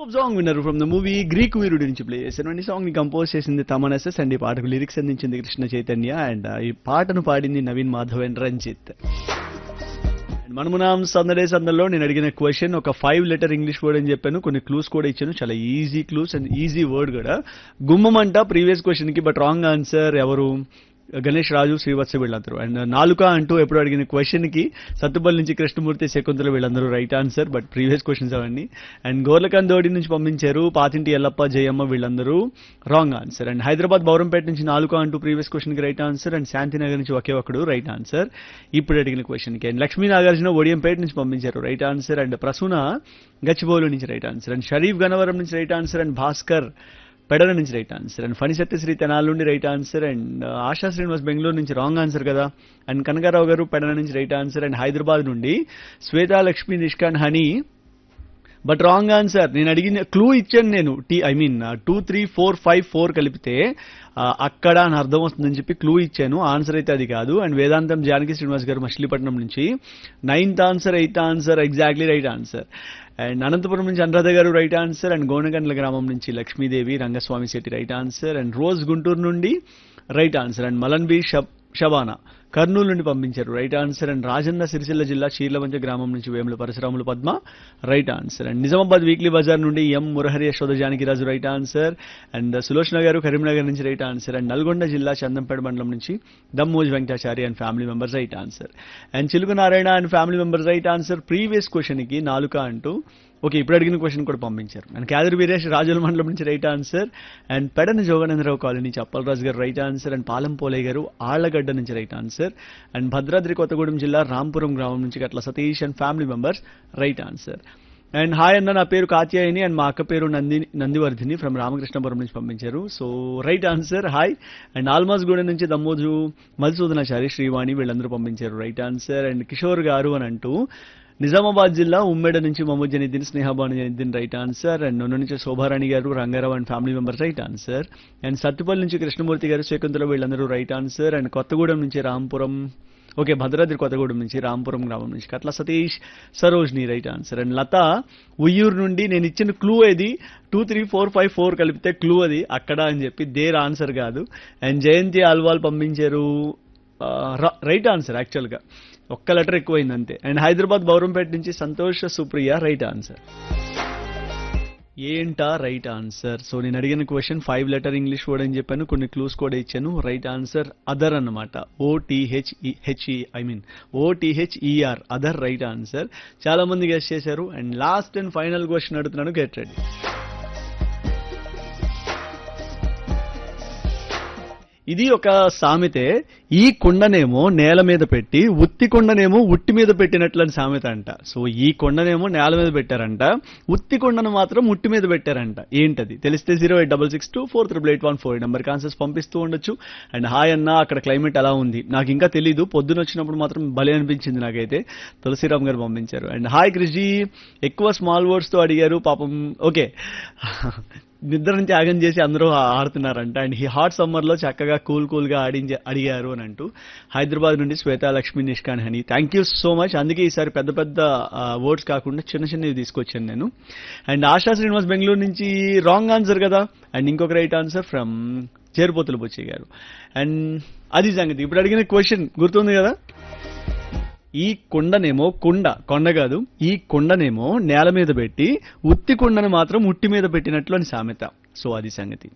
super song విన్నారు from the movie Greek వీరుడి నుంచి ప్లే చేశాను ఈ సాంగ్ ని కంపోజ్ చేసింది తమన్ ఎస్ఎస్ అండ్ ఈ పాటకు లిరిక్స్ అందించింది కృష్ణ చైతన్య అండ్ ఈ పాటను పాడింది నవీన్ మాధవ్ అండ్ రంజిత్ And మనమునాం సందడే సందల్లో నేను అడిగిన క్వశ్చన్ ఒక ఫైవ్ లెటర్ ఇంగ్లీష్ వర్డ్ అని చెప్పాను కొన్ని క్లూస్ కూడా ఇచ్చాను చాలా easy clues and easy word కూడా గుమ్మమంట ప్రీవియస్ క్వశ్చన్ కి బట్ రాంగ్ ఆన్సర్ ఎవరు గణేష్ రాజు శ్రీవత్స వీళ్ళందరూ అండ్ నాలుక అంటూ ఎప్పుడు అడిగిన క్వశ్చన్ కి సత్తుపల్లి నుంచి కృష్ణమూర్తి శకుంతల వీళ్ళందరూ right answer but previous questions అవన్నీ అండ్ గోర్లకందోడి నుంచి పంపించారు పాతింటి ఎల్లప్ప జయమ్మ వీళ్ళందరూ wrong answer and Hyderabad Bowrampet నుంచి నాలుక అంటూ ప్రీవియస్ క్వశ్చన్ కి రైట్ ఆన్సర్ అండ్ శాంతినగర్ నుంచి ఒకే ఒకడు రైట్ ఆన్సర్ ఇప్పుడు అడిగిన క్వశ్చన్ కి అండ్ లక్ష్మీ నాగార్జున ఒడియంపేట నుంచి పంపించారు right answer and Prasuna Gachibowli నుంచి right answer and Sharif Gannavaram నుంచి right answer and Bhaskar Pedana నుంచి right answer and Phani Satyasri Tenali నుండి right answer and Asha Srinivas Bengaluru నుంచి రాంగ్ ఆన్సర్ కదా అండ్ కనకారావు గారు పెడల నుంచి రైట్ ఆన్సర్ అండ్ హైదరాబాద్ నుండి శ్వేతా లక్ష్మి నిష్కాన్ హనీ బట్ రాంగ్ ఆన్సర్ నేను అడిగిన క్లూ ఇచ్చాను నేను T I mean two three four five four కలిపితే ఆ, అక్కడ అని అర్థం వస్తుందని చెప్పి క్లూ ఇచ్చాను ఆన్సర్ అయితే అది కాదు అండ్ వేదాంతం జానకి శ్రీనివాస్ గారు మచిలీపట్నం నుంచి ninth answer eighth answer exactly right answer and Anantapur నుంచి అనురాధ గారు రైట్ ఆన్సర్ అండ్ గోనగండ్ల గ్రామం నుంచి Lakshmidevi Rangaswamy Shetty right answer and rose Guntur నుండి రైట్ ఆన్సర్ అండ్ మలన్ బి షబ్ షబానా కర్నూలు నుండి పంపించారు right answer and Rajanna Sircilla జిల్లా చీర్లవంచ గ్రామం నుంచి Vemula Parasuramulu Padma right answer and Nizamabad weekly బజార్ నుండి M Murahari Yashoda Janakiraju right answer and Sulochana గారు కరీంనగర్ నుంచి రైట్ ఆన్సర్ అండ్ నల్గొండ జిల్లా చందంపేట మండలం నుంచి Dammoj Venkatachari and family members right answer and Chiluku Narayana and family members right answer previous question కి నాలుక అంటూ ఓకే ఇప్పుడు అడిగిన క్వశ్చన్ కూడా పంపించారు అండ్ క్యాదర్ వీరేష్ రాజుల మండలం నుంచి right answer and Pedana Joganendrarao colony Chappalaraju గారు right answer and Palem Polayya గారు ఆళ్లగడ్డ నుంచి right answer and Bhadradri Kothagudem జిల్లా రాంపురం గ్రామం నుంచి Gatla Satish and family members right answer and hi అన్న నా పేరు కాత్యాయని అండ్ మా అక్క పేరు నంది నందివర్ధిని ఫ్రమ్ రామకృష్ణపురం నుంచి పంపించారు so right answer hi and Almas Gudem నుంచి దమ్మోజు మధుసూదనాచారి శ్రీవాణి వీళ్ళందరూ పంపించారు రైట్ ఆన్సర్ అండ్ కిషోర్ గారు అని అంటూ నిజామాబాద్ జిల్లా ఉమ్మేడ నుంచి Mohammed Janeeddin Snehabanu Janeeddin right answer and నొన్న నుంచి శోభారాణి గారు Rangarao and family members right answer and Sathupalli నుంచి కృష్ణమూర్తి గారు శకుంతల వీళ్ళందరూ రైట్ ఆన్సర్ అండ్ కొత్తగూడెం నుంచి రాంపురం ఓకే భద్రాద్రి కొత్తగూడెం నుంచి రాంపురం గ్రామం నుంచి Katla Satish Sarojini right answer and Latha Uyyuru నుండి నేను ఇచ్చిన క్లూ ఏది two three four five four కలిపితే క్లూ అది అక్కడ అని చెప్పి దేర్ ఆన్సర్ కాదు అండ్ జయంతి ఆల్వాల్ పంపించారు రైట్ ఆన్సర్ యాక్చువల్గా ఒక్క లెటర్ ఎక్కువైంది అంతే అండ్ హైదరాబాద్ బౌరంపేట నుంచి సంతోష్ సుప్రియ రైట్ ఆన్సర్ ఏంటా రైట్ ఆన్సర్ సో నేను అడిగిన question five letter English word అని చెప్పాను కొన్ని క్లూస్ కూడా ఇచ్చాను రైట్ ఆన్సర్ అదర్ అన్నమాట O T H E H E I mean O T H E R other right answer చాలా మంది గెస్ట్ చేశారు and last and final question అడుగుతున్నాను గెట్ రెడీ ఇది ఒక సామెతే ఈ కుండనేమో నేల మీద పెట్టి ఉత్తి కొండనేమో ఉట్టి మీద పెట్టినట్లని సామెత అంట సో ఈ కొండనేమో నేల మీద పెట్టారంట ఉత్తి కొండను మాత్రం ఉట్టి మీద పెట్టారంట ఏంటది తెలిస్తే zero eight double six two four triple eight one four number answers పంపిస్తూ ఉండొచ్చు అండ్ హాయ్ అన్న అక్కడ క్లైమేట్ ఎలా ఉంది నాకు ఇంకా తెలీదు పొద్దున వచ్చినప్పుడు మాత్రం భలే అనిపించింది నాకైతే తులసిరామ్ గారు పంపించారు అండ్ హాయ్ కృషి ఎక్కువ స్మాల్ వర్డ్స్ తో అడిగారు పాపం ఓకే నిద్ర నుంచి ఆగం చేసి అందరూ ఆడుతున్నారంట అండ్ ఈ హాట్ సమ్మర్ లో చక్కగా కూల్ కూల్ గా ఆడించ అడిగారు అని అంటూ హైదరాబాద్ నుండి శ్వేత లక్ష్మి నిష్కాన్ హని థ్యాంక్ యూ సో మచ్ అందుకే ఈసారి పెద్ద పెద్ద వర్డ్స్ కాకుండా చిన్న చిన్నవి తీసుకొచ్చాను నేను అండ్ ఆశా శ్రీనివాస్ బెంగళూరు నుంచి రాంగ్ ఆన్సర్ కదా అండ్ ఇంకొక రైట్ ఆన్సర్ ఫ్రమ్ చేరుపోతులు బొచ్చి గారు అండ్ అది సంగతి ఇప్పుడు అడిగిన క్వశ్చన్ గుర్తుంది కదా ఈ కుండనేమో కుండ కొండ కాదు ఈ కుండనేమో నేల మీద పెట్టి ఉత్తి కుండను మాత్రం ఉట్టి మీద పెట్టినట్లు అని సామెత సో అది సంగతి